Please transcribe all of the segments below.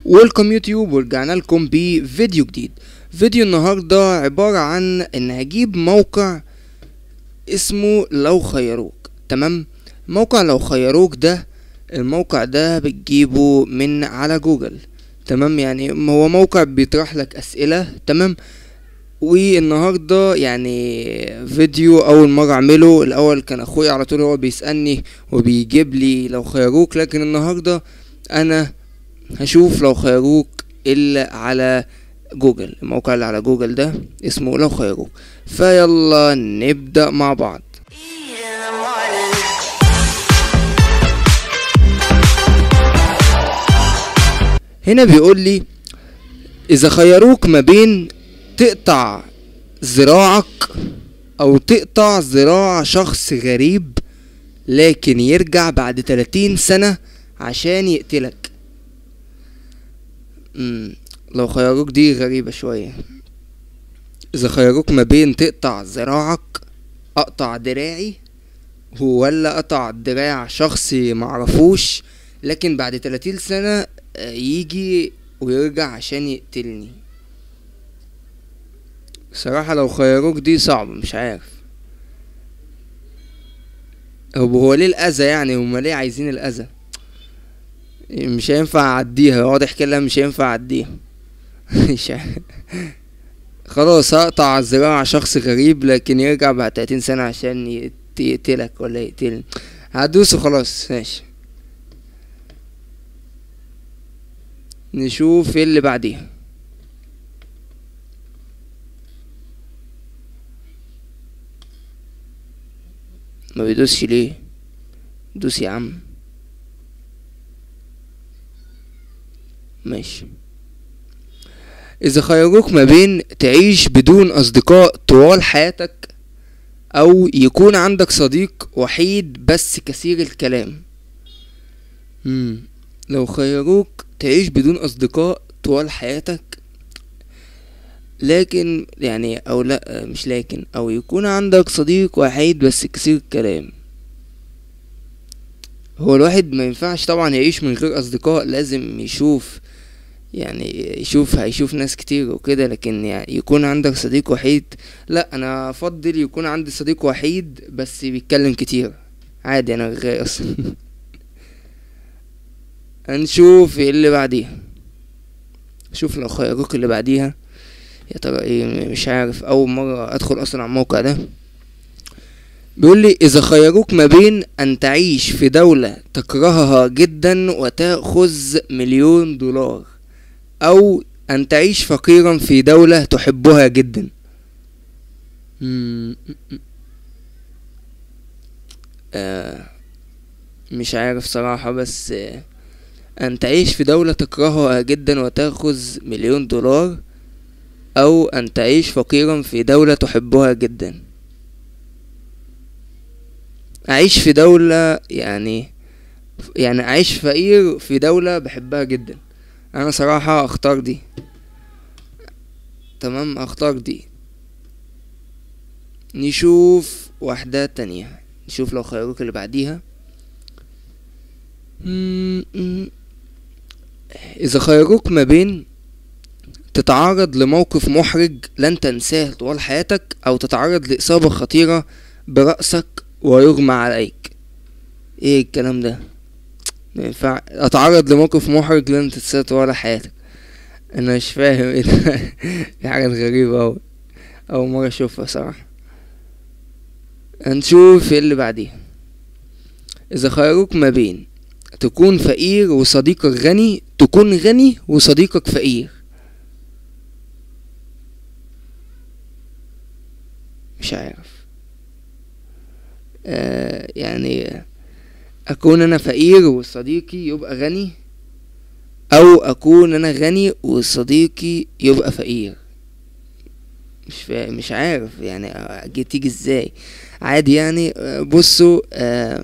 ويلكم يوتيوب ورجعنا لكم بفيديو جديد فيديو النهاردة عبارة عن ان هجيب موقع اسمه لو خيروك تمام موقع لو خيروك ده الموقع ده بتجيبه من على جوجل تمام يعني هو موقع بيطرح لك اسئلة تمام والنهارده يعني فيديو اول مره اعمله الاول كان اخويا على طول هو بيسالني وبيجيب لي لو خيروك لكن النهارده انا هشوف لو خيروك الا على جوجل الموقع اللي على جوجل ده اسمه لو خيروك فيلا نبدا مع بعض هنا بيقول لي اذا خيروك ما بين تقطع ذراعك او تقطع ذراع شخص غريب لكن يرجع بعد 30 سنة عشان يقتلك مم. لو خيروك دي غريبة شوية اذا خيروك ما بين تقطع ذراعك اقطع دراعي ولا اقطع دراع شخص معرفوش لكن بعد 30 سنة آه، يجي ويرجع عشان يقتلني صراحة لو خيروك دي صعبة مش عارف هو هو ليه الأذى يعني هما ليه عايزين الأذى مش هينفع أعديها واضح كده مش هينفع أعديها مش عارف. خلاص هقطع ذراع شخص غريب لكن يرجع بعد 30 سنة عشان يت- يقتلك ولا يقتلني هدوس وخلاص ماشي نشوف ايه اللي بعديها ما بيدوسش ليه دوس يا عم ماشي اذا خيروك ما بين تعيش بدون اصدقاء طوال حياتك او يكون عندك صديق وحيد بس كثير الكلام مم. لو خيروك تعيش بدون اصدقاء طوال حياتك لكن يعني او لا مش لكن او يكون عندك صديق وحيد بس كثير الكلام هو الواحد ما ينفعش طبعا يعيش من غير اصدقاء لازم يشوف يعني يشوف هيشوف ناس كتير وكده لكن يعني يكون عندك صديق وحيد لا انا افضل يكون عندي صديق وحيد بس بيتكلم كتير عادي انا غير اصلا هنشوف ايه اللي بعديها شوف لو خيروك اللي بعديها يا ترى ايه مش عارف اول مرة ادخل اصلا على الموقع ده بيقول لي اذا خيروك ما بين ان تعيش في دولة تكرهها جدا وتأخذ مليون دولار او ان تعيش فقيرا في دولة تحبها جدا مم. آه مش عارف صراحة بس آه أن تعيش في دولة تكرهها جدا وتأخذ مليون دولار أو أن تعيش فقيرا في دولة تحبها جدا أعيش في دولة يعني يعني أعيش فقير في دولة بحبها جدا أنا صراحة أختار دي تمام أختار دي نشوف واحدة تانية نشوف لو خيروك اللي بعديها مم، مم. إذا خيروك ما بين تتعرض لموقف محرج لن تنساه طوال حياتك أو تتعرض لإصابة خطيرة برأسك ويغمى عليك ايه الكلام ده ما ينفع اتعرض لموقف محرج لن تنساه طوال حياتك انا مش فاهم ايه ده دي حاجة غريبة اوي اول مرة اشوفها صراحة هنشوف ايه اللي بعديها اذا خيروك ما بين تكون فقير وصديقك غني تكون غني وصديقك فقير مش عارف آه يعني اكون انا فقير وصديقي يبقى غني او اكون انا غني وصديقي يبقى فقير مش فا... مش عارف يعني آه، جي- تيجي ازاي عادي يعني آه، بصوا آه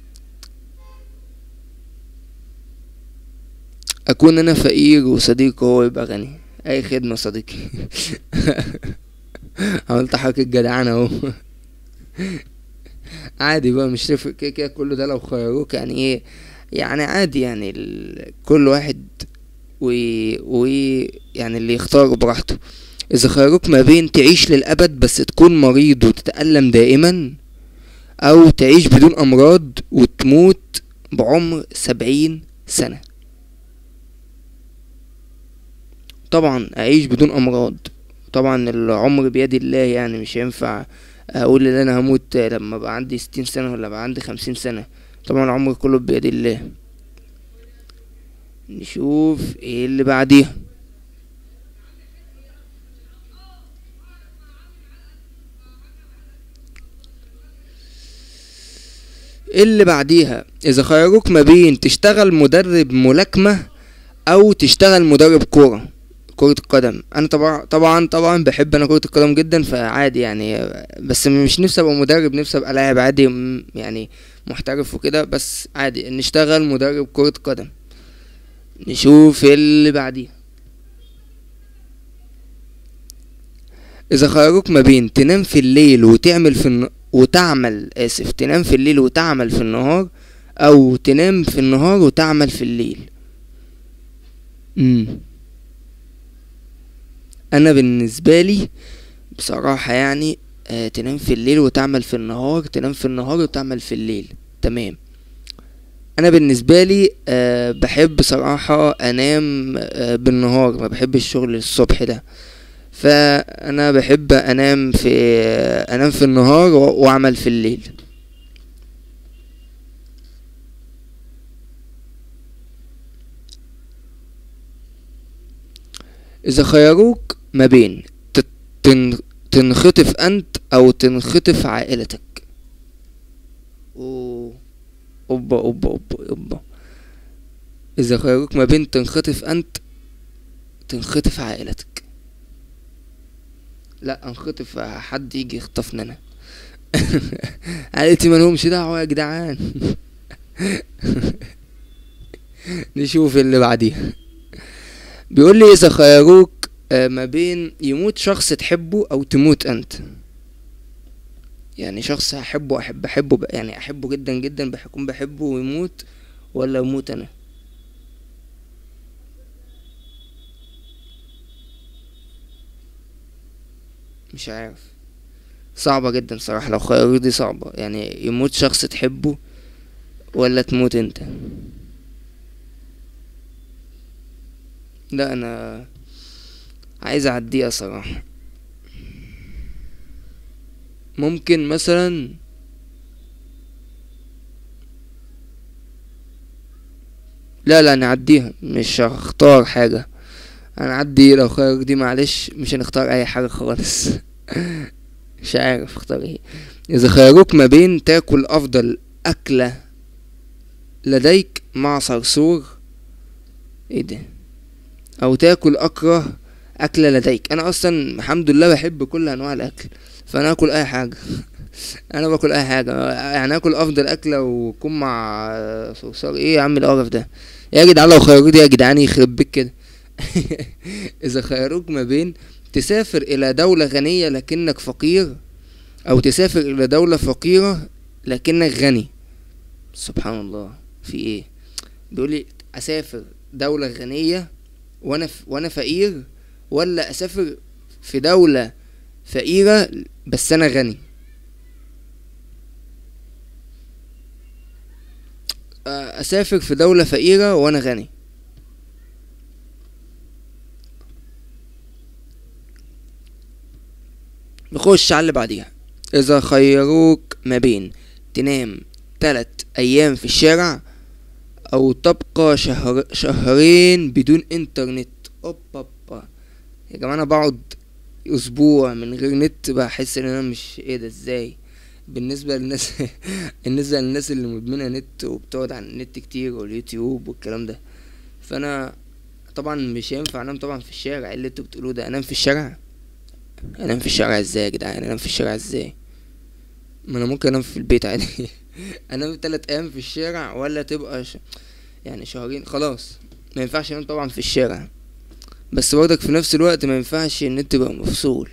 اكون انا فقير وصديقي هو يبقى غني اي خدمة صديقي عملت حركة جدعانة اهو عادي بقى مش تفرق كده كده كل ده لو خيروك يعني ايه يعني عادي يعني ال... كل واحد و... و يعني اللي يختار براحته اذا خيروك ما بين تعيش للابد بس تكون مريض وتتألم دائما او تعيش بدون امراض وتموت بعمر سبعين سنة طبعا اعيش بدون امراض طبعا العمر بيد الله يعني مش هينفع اقول ان انا هموت لما ابقى عندي ستين سنة ولا ابقى عندي خمسين سنة طبعا العمر كله بيد الله نشوف ايه اللي بعديها اللي بعديها اذا خيروك ما بين تشتغل مدرب ملاكمة او تشتغل مدرب كورة كرة القدم انا طبعا طبعا طبعا بحب انا كرة القدم جدا فعادي يعني بس مش نفسي ابقى مدرب نفسي ابقى لاعب عادي م- يعني محترف وكده بس عادي نشتغل مدرب كرة قدم نشوف اللي بعديها اذا خيروك ما بين تنام في الليل وتعمل في الن... وتعمل اسف تنام في الليل وتعمل في النهار او تنام في النهار وتعمل في الليل امم انا بالنسبه لي بصراحه يعني آه تنام في الليل وتعمل في النهار تنام في النهار وتعمل في الليل تمام انا بالنسبه لي أه بحب صراحه انام أه بالنهار ما بحب الشغل الصبح ده فانا بحب انام في آه، انام في النهار و- واعمل في الليل اذا خيروك ما بين ت- تن تنخطف انت او تنخطف عائلتك اوه اوبا اوبا اوبا اوبا اذا خيروك ما بين تنخطف انت تنخطف عائلتك لا انخطف حد يجي يخطفني انا عائلتي مالهمش دعوة يا جدعان نشوف اللي بعديها بيقول لي اذا خيروك آه، ما بين يموت شخص تحبه او تموت انت يعني شخص هحبه احب احبه ب- يعني احبه جدا جدا بكون بحبه ويموت ولا اموت انا مش عارف صعبة جدا صراحة لو خيروا دي صعبة يعني يموت شخص تحبه ولا تموت انت لا انا عايز اعديها صراحة ممكن مثلا لا لا نعديها مش هختار حاجة هنعدي لو خيرك دي معلش مش هنختار اي حاجة خالص مش عارف اختار ايه اذا خيروك ما بين تاكل افضل اكلة لديك مع صرصور ايه ده او تاكل اكره اكلة لديك انا اصلا الحمد لله بحب كل انواع الاكل فانا اكل اي حاجة انا باكل اي حاجة يعني اكل افضل اكلة وكون مع صرصار ايه يا عم القرف ده يا جدعان لو خيروك دي يا جدعان يخرب بيك كده اذا خيروك ما بين تسافر الى دولة غنية لكنك فقير او تسافر الى دولة فقيرة لكنك غني سبحان الله في ايه بيقول لي اسافر دولة غنية وانا ف... وانا فقير ولا اسافر في دولة فقيرة بس انا غني آه، اسافر في دولة فقيرة وانا غني نخش على اللي بعديها اذا خيروك ما بين تنام تلات ايام في الشارع او تبقى شهر شهرين بدون انترنت اوبا اوبا يا جماعه انا بقعد اسبوع من غير نت بحس ان انا مش ايه ده ازاي بالنسبه للناس بالنسبه للناس اللي مدمنه نت وبتقعد على النت كتير واليوتيوب والكلام ده فانا طبعا مش هينفع انام طبعا في الشارع إيه اللي انتوا بتقولوه ده انام في الشارع انام في الشارع ازاي يا جدعان انام في الشارع ازاي ما انا ممكن انام في البيت عادي انام تلات ايام في الشارع ولا تبقى ش... يعني شهرين خلاص ما ينفعش انام طبعا في الشارع بس برضك في نفس الوقت ما ينفعش ان انت تبقى مفصول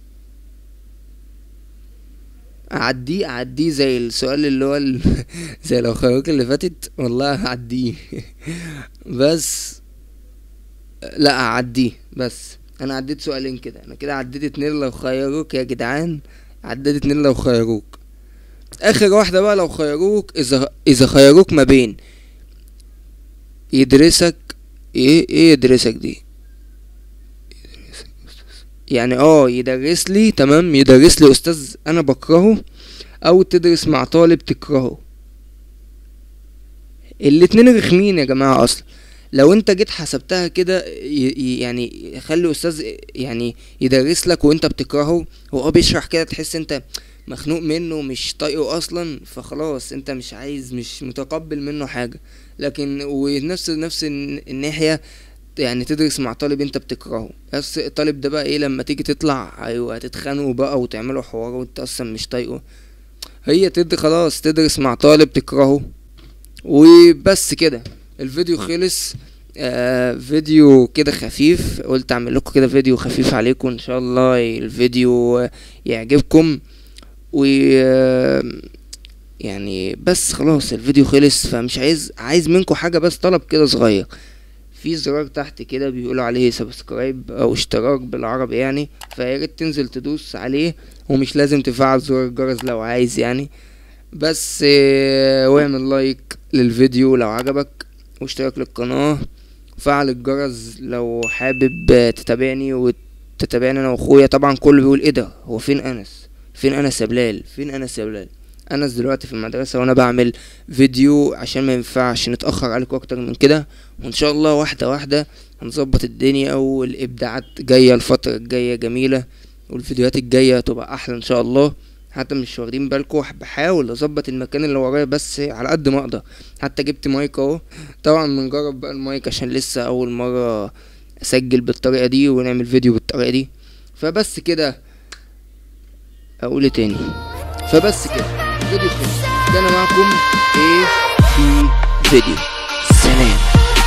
اعديه اعديه زي السؤال اللي هو ال... زي لو خيروك اللي فاتت والله هعديه بس لا اعديه بس انا عديت سؤالين كده انا كده عديت اتنين لو خيروك يا جدعان عديت اتنين لو خيروك اخر واحدة بقى لو خيروك اذا اذا خيروك ما بين يدرسك ايه ايه يدرسك دي يعني اه يدرس لي تمام يدرس لي استاذ انا بكرهه او تدرس مع طالب تكرهه الاتنين رخمين يا جماعة اصلا لو انت جيت حسبتها كده ي- ي- يعني خلي استاذ يعني يدرس لك وانت بتكرهه وهو بيشرح كده تحس انت مخنوق منه مش طايقه اصلا فخلاص انت مش عايز مش متقبل منه حاجة لكن ونفس نفس الن- الناحية يعني تدرس مع طالب انت بتكرهه بس الطالب ده بقى ايه لما تيجي تطلع ايوه هتتخانقوا بقى وتعملوا حوار وانت اصلا مش طايقه هي تد خلاص تدرس مع طالب تكرهه وبس كده الفيديو خلص آه فيديو كده خفيف قلت اعمل لكم كده فيديو خفيف عليكم ان شاء الله الفيديو آه، يعجبكم و آه، يعني بس خلاص الفيديو خلص فمش عايز عايز منكم حاجة بس طلب كده صغير في زرار تحت كده بيقولوا عليه سبسكرايب او اشتراك بالعربي يعني فياريت تنزل تدوس عليه ومش لازم تفعل زر الجرس لو عايز يعني بس آه، واعمل لايك للفيديو لو عجبك واشتراك للقناة وفعل الجرس لو حابب آه، تتابعني وتتابعني انا واخويا طبعا كله بيقول ايه ده هو فين انس فين انس يا بلال فين انس يا بلال انس دلوقتي في المدرسة وانا بعمل فيديو عشان ما ينفعش نتأخر عليكم اكتر من كده وان شاء الله واحدة واحدة هنظبط الدنيا والابداعات جاية الفترة الجاية جميلة والفيديوهات الجاية هتبقى احلى ان شاء الله حتى مش واخدين بالكم بحاول اظبط المكان اللي ورايا بس على قد ما اقدر حتى جبت مايك اهو طبعا بنجرب بقى المايك عشان لسه اول مرة اسجل بالطريقة دي ونعمل فيديو بالطريقة دي فبس كده اقول إيه تاني فبس كده الفيديو خلص كان معكم ايه في فيديو سلام